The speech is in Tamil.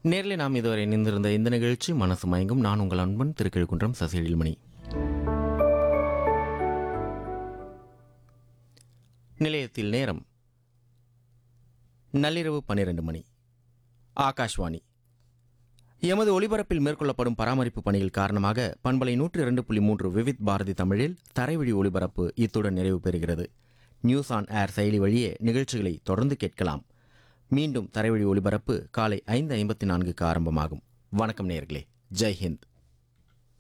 நேரில் நாம் இதுவரை இணைந்திருந்த இந்த நிகழ்ச்சி மனசு மயங்கும் நான் உங்கள் அன்பன் திருக்கிழக்குன்றம் சசிஎழில்மணி நிலையத்தில் நேரம் நள்ளிரவு பன்னிரண்டு மணி ஆகாஷ்வாணி எமது ஒளிபரப்பில் மேற்கொள்ளப்படும் பராமரிப்பு பணிகள் காரணமாக பண்பலை நூற்றி இரண்டு புள்ளி மூன்று விவித் பாரதி தமிழில் தரைவழி ஒளிபரப்பு இத்துடன் நிறைவு பெறுகிறது நியூஸ் ஆன் ஏர் செயலி வழியே நிகழ்ச்சிகளை தொடர்ந்து கேட்கலாம் மீண்டும் தரைவழி ஒளிபரப்பு காலை ஐந்து ஐம்பத்தி நான்குக்கு ஆரம்பமாகும் வணக்கம் நேயர்களே ஜெய் ஹிந்த்